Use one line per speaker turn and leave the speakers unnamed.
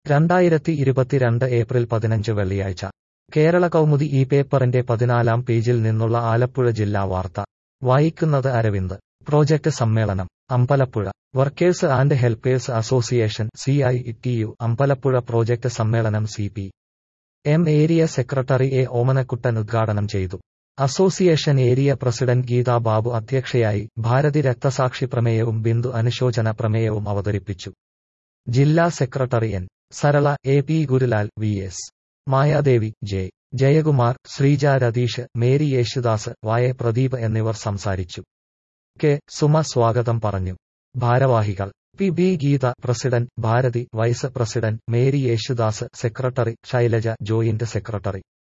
രണ്ടായിരത്തി ഇരുപത്തിരണ്ട് ഏപ്രിൽ പതിനഞ്ച് വെള്ളിയാഴ്ച കേരള കൗമുദി ഈ പേപ്പറിന്റെ പതിനാലാം പേജിൽ നിന്നുള്ള ആലപ്പുഴ ജില്ലാ വാർത്ത വായിക്കുന്നത് അരവിന്ദ് പ്രോജക്ട് സമ്മേളനം Ambalappuzha workers and helpers association C I T U Ambalappuzha project സമ്മേളനം C P M area secretary A Omanakuttan ഉദ്ഘാടനം ചെയ്തു association area president Geetha Babu അധ്യക്ഷയായി ഭാരതി രക്തസാക്ഷി പ്രമേയവും ബിന്ദു അനുശോചന പ്രമേയവും അവതരിപ്പിച്ചു ജില്ലാ secretary N Sarala A P Gurulal V S Mayadevi J Jayakumar Sreeja Ratheesh Mary Yesudas വായ പ്രദീപ് എന്നിവർ സംസാരിച്ചു കെ സുമ സ്വാഗതം പറഞ്ഞു ഭാരവാഹികൾ P B Geetha president Bharathi vice president Mary Yesudas secretary Shailaja joint secretary